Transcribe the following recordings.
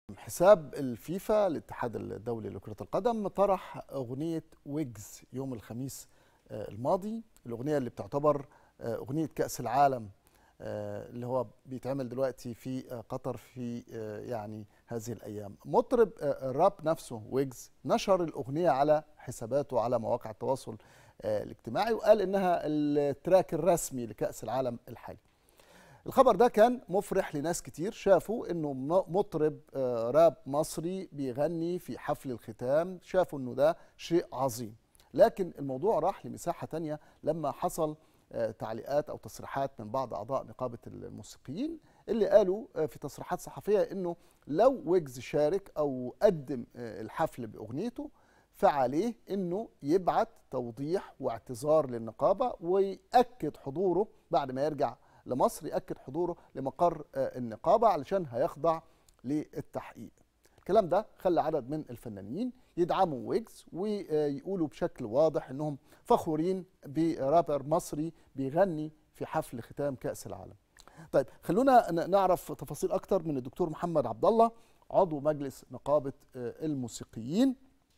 حساب الفيفا الاتحاد الدولي لكرة القدم طرح أغنية ويجز يوم الخميس الماضي الأغنية اللي بتعتبر أغنية كأس العالم اللي هو بيتعمل دلوقتي في قطر في يعني هذه الأيام مطرب الراب نفسه ويجز نشر الأغنية على حساباته على مواقع التواصل الاجتماعي وقال إنها التراك الرسمي لكأس العالم الحالي الخبر ده كان مفرح لناس كتير شافوا انه مطرب راب مصري بيغني في حفل الختام شافوا انه ده شيء عظيم لكن الموضوع راح لمساحة تانية لما حصل تعليقات او تصريحات من بعض اعضاء نقابة الموسيقيين اللي قالوا في تصريحات صحفية انه لو ويجز شارك او قدم الحفل باغنيته فعليه انه يبعت توضيح واعتذار للنقابة ويأكد حضوره بعد ما يرجع لمصر يأكد حضوره لمقر النقابة علشان هيخضع للتحقيق الكلام ده خلى عدد من الفنانين يدعموا ويجز ويقولوا بشكل واضح انهم فخورين برابر مصري بيغني في حفل ختام كأس العالم طيب خلونا نعرف تفاصيل اكتر من الدكتور محمد عبد الله عضو مجلس نقابة الموسيقيين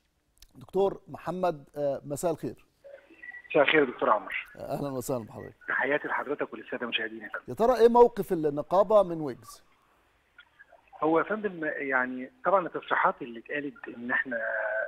دكتور محمد مساء الخير مساء الخير دكتور عمر اهلا وسهلا بحضرتك تحياتي لحضرتك وللساده المشاهدين يا ترى ايه موقف النقابه من ويجز هو يا فندم يعني طبعا التصريحات اللي اتقالت ان احنا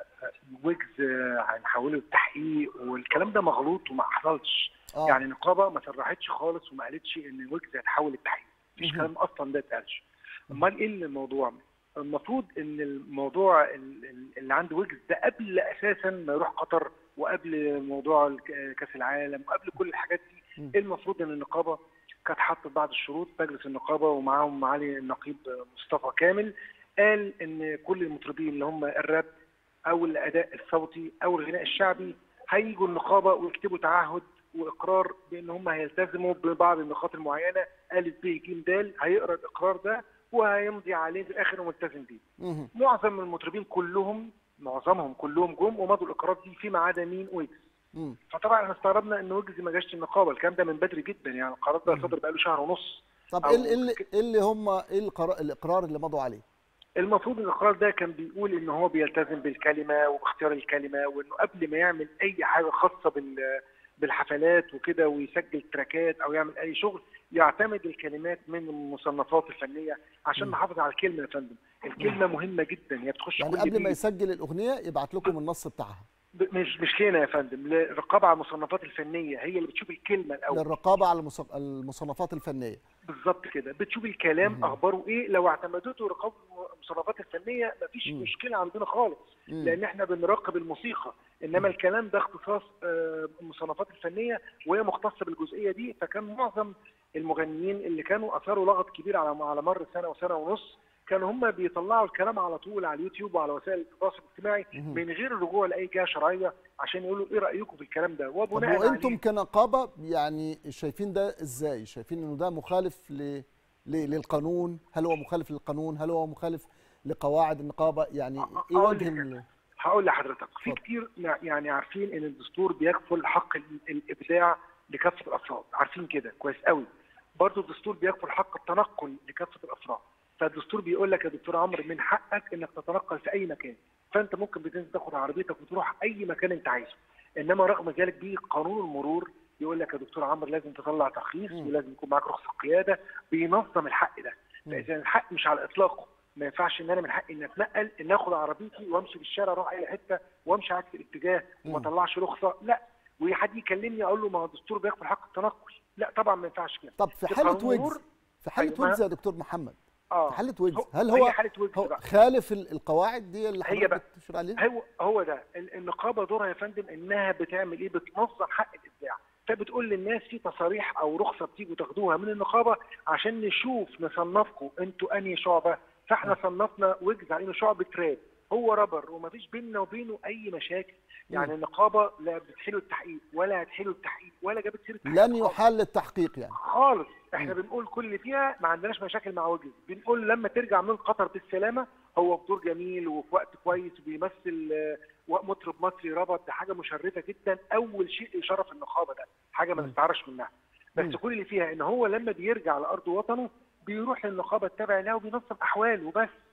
ويجز هنحوله للتحقيق والكلام ده مغلوط وما حصلش آه. يعني النقابه ما صرحتش خالص وما قالتش ان ويجز هيتحول للتحقيق مفيش كلام اصلا ده اتقالش امال ايه الموضوع المفروض ان الموضوع اللي عند ويجز ده قبل اساسا ما يروح قطر وقبل موضوع كاس العالم وقبل كل الحاجات دي المفروض ان النقابه كانت حطت بعض الشروط مجلس النقابه ومعاهم معالي النقيب مصطفى كامل قال ان كل المطربين اللي هم الراب او الاداء الصوتي او الغناء الشعبي هيجوا النقابه ويكتبوا تعهد واقرار بان هم هيلتزموا ببعض النقاط المعينه الف ب ج د هيقرا الاقرار ده وهيمضي عليه في الاخر وملتزم بيه. معظم المطربين كلهم معظمهم كلهم جم ومضوا الاقرار دي فيما عدا مين ويجز. فطبعا احنا استغربنا ان ويجز ما جاش النقابه الكلام ده من بدري جدا يعني القرار ده صدر بقاله شهر ونص. طب ايه اللي اللي هم ايه الاقرار اللي مضوا عليه؟ المفروض الاقرار ده كان بيقول ان هو بيلتزم بالكلمه وباختيار الكلمه وانه قبل ما يعمل اي حاجه خاصه بال بالحفلات وكده ويسجل تراكات او يعمل اي شغل يعتمد الكلمات من المصنفات الفنيه عشان نحافظ على الكلمه يا فندم الكلمه مهمه جدا هي بتخش يعني قبل ما يسجل الاغنيه يبعت لكم النص بتاعها مش مش هنا يا فندم الرقابه على المصنفات الفنيه هي اللي بتشوف الكلمه الاول للرقابه على المصنفات الفنيه بالظبط كده بتشوف الكلام مم. اخباره ايه لو اعتمدته رقابه المصنفات الفنيه مفيش مم. مشكله عندنا خالص مم. لان احنا بنراقب الموسيقى انما الكلام ده اختصاص المصنفات الفنيه وهي مختصه بالجزئيه دي فكان معظم المغنيين اللي كانوا اثاروا لغط كبير على على مر سنه وسنه ونص كانوا هم بيطلعوا الكلام على طول على اليوتيوب وعلى وسائل التواصل الاجتماعي من غير الرجوع لاي جهه شرعيه عشان يقولوا ايه رايكم في الكلام ده وبناء طب وانتم كنقابه يعني شايفين ده ازاي؟ شايفين انه ده مخالف ل... ل... للقانون؟ هل هو مخالف للقانون؟ هل هو مخالف لقواعد النقابه؟ يعني ايه وجه ال... هقول لحضرتك في كتير يعني عارفين ان الدستور بيكفل حق الابداع لكافه الافراد عارفين كده كويس قوي برضه الدستور بيكفل حق التنقل لكافه الافراد فالدستور بيقول لك يا دكتور عمرو من حقك انك تتنقل في اي مكان فانت ممكن بتنزل تاخد عربيتك وتروح اي مكان انت عايزه انما رغم ذلك بيه قانون المرور يقول لك يا دكتور عمرو لازم تطلع ترخيص ولازم يكون معاك رخصه قياده بينظم الحق ده فاذا الحق مش على اطلاقه ما ينفعش ان انا من حقي ان اتنقل ان اخد عربيتي وامشي في الشارع اروح اي حته وامشي عكس الاتجاه وما اطلعش رخصه لا وحد يكلمني اقول له ما هو الدستور بيكفل حق التنقل لا طبعا ما ينفعش كده طب في حاله ويجز في حاله ويجز يا دكتور محمد اه في حاله ويجز هل هو, حالة ويجز هو خالف القواعد دي اللي حضرتك بتشير عليها هو هو ده النقابه دورها يا فندم انها بتعمل ايه بتنظم حق الابداع فبتقول للناس في تصاريح او رخصه بتيجوا تاخدوها من النقابه عشان نشوف نصنفكم انتوا انهي شعبه فاحنا صنفنا ويجز على انه شعبه راب هو رابر ومفيش بيننا وبينه اي مشاكل يعني النقابه لا بتحيله التحقيق ولا هتحيله التحقيق ولا جابت سيره لن يحل التحقيق يعني خالص احنا بنقول كل اللي فيها ما عندناش مشاكل مع وجز بنقول لما ترجع من قطر بالسلامه هو في دور جميل وفي وقت كويس وبيمثل مطرب مصري ربط ده حاجه مشرفه جدا اول شيء يشرف النقابه ده حاجه ما نستعرش منها بس كل اللي فيها ان هو لما بيرجع لارض وطنه بيروح للنقابه التابعه له وبينظم احواله وبس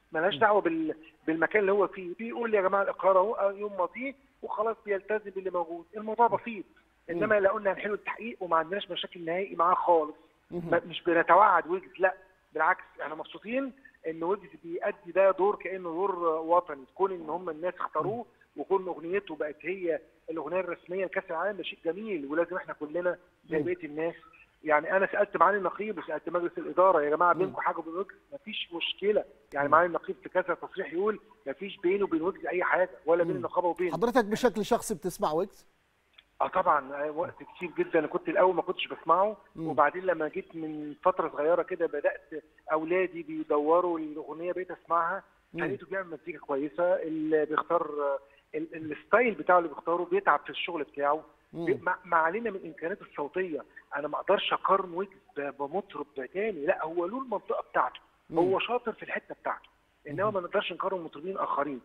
ملهاش دعوه بال... بالمكان اللي هو فيه بيقول يا جماعه الاقرار اهو يوم ماضيه وخلاص بيلتزم باللي موجود الموضوع بسيط انما لو قلنا هنحل التحقيق وما عندناش مشاكل نهائي معاه خالص ما- مش بنتوعد ويجز لا بالعكس احنا مبسوطين ان ويجز بيأدي ده دور كانه دور وطني كون ان هم الناس اختاروه وكون اغنيته بقت هي الاغنيه الرسميه لكاس العالم ده شيء جميل ولازم احنا كلنا زي بقيه الناس يعني انا سالت معالي النقيب وسالت مجلس الاداره يا جماعه بينكم حاجه وبين ويجز مفيش مشكله يعني معالي النقيب في كذا تصريح يقول مفيش بينه وبين ويجز اي حاجه ولا بين النقابه وبينه حضرتك بشكل شخصي بتسمع ويجز اه طبعا آه، وقت كتير جدا انا كنت الاول ما كنتش بسمعه مم. وبعدين لما جيت من فتره صغيره كده بدات اولادي بيدوروا الاغنيه بقيت اسمعها مم. لقيته بيعمل مزيكا كويسه اللي بيختار آه، ال- ال- الستايل بتاعه اللي بيختاره بيتعب في الشغل بتاعه مم. بي- ما ما علينا من الامكانيات الصوتيه انا ما اقدرش اقارن ويجز ب- بمطرب تاني لا هو له المنطقه بتاعته مم. هو شاطر في الحته بتاعته انما ما نقدرش نقارن مطربين اخرين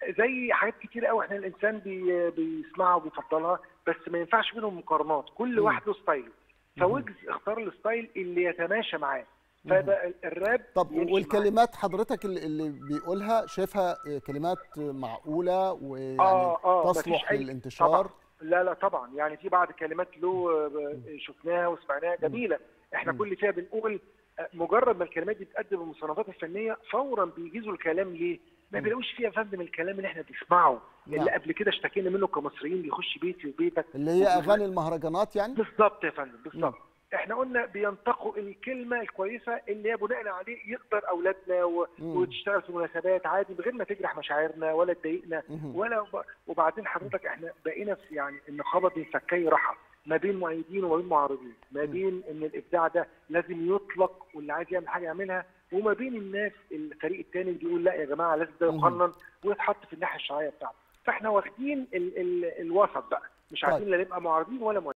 زي حاجات كتير قوي احنا الانسان بي بيسمعها وبيفضلها بس ما ينفعش بينهم مقارنات كل مم. واحد له ستايله فويجز اختار الستايل اللي يتماشى معاه فده الراب طب يمشي معاه. والكلمات حضرتك اللي- اللي بيقولها شايفها كلمات معقوله ويعني اه اه مفيش تصلح أي- للانتشار طبعا لا لا طبعا يعني في بعض الكلمات له آه، شفناها وسمعناها جميله احنا مم. كل فيها بنقول آه، مجرد ما الكلمات دي بتقدم المصنفات الفنيه فورا بيجيزوا الكلام ليه؟ ما مم. بيلاقوش فيها يا فندم الكلام اللي احنا بنسمعه نعم. اللي قبل كده اشتكينا منه كمصريين بيخش بيتي وبيتك اللي هي اغاني المهرجانات يعني بالظبط يا فندم بالظبط احنا قلنا بينتقوا الكلمه الكويسه اللي هي بناء عليه يقدر اولادنا و... مم. وتشتغل في مناسبات عادي من غير ما تجرح مشاعرنا ولا تضايقنا مهم. ولا وبعدين حضرتك احنا بقينا في يعني النقابه بين فكي رحى ما بين مؤيدين وما بين معارضين ما بين ان الابداع ده لازم يطلق واللي عايز يعمل حاجه يعملها وما بين الناس الفريق الثاني اللي بيقول لا يا جماعه لازم ده مهم. يقنن ويتحط في الناحيه الشرعيه بتاعته فاحنا واخدين ال... ال... الوسط بقى مش طيب. عايزين لا نبقى معارضين ولا مؤيدين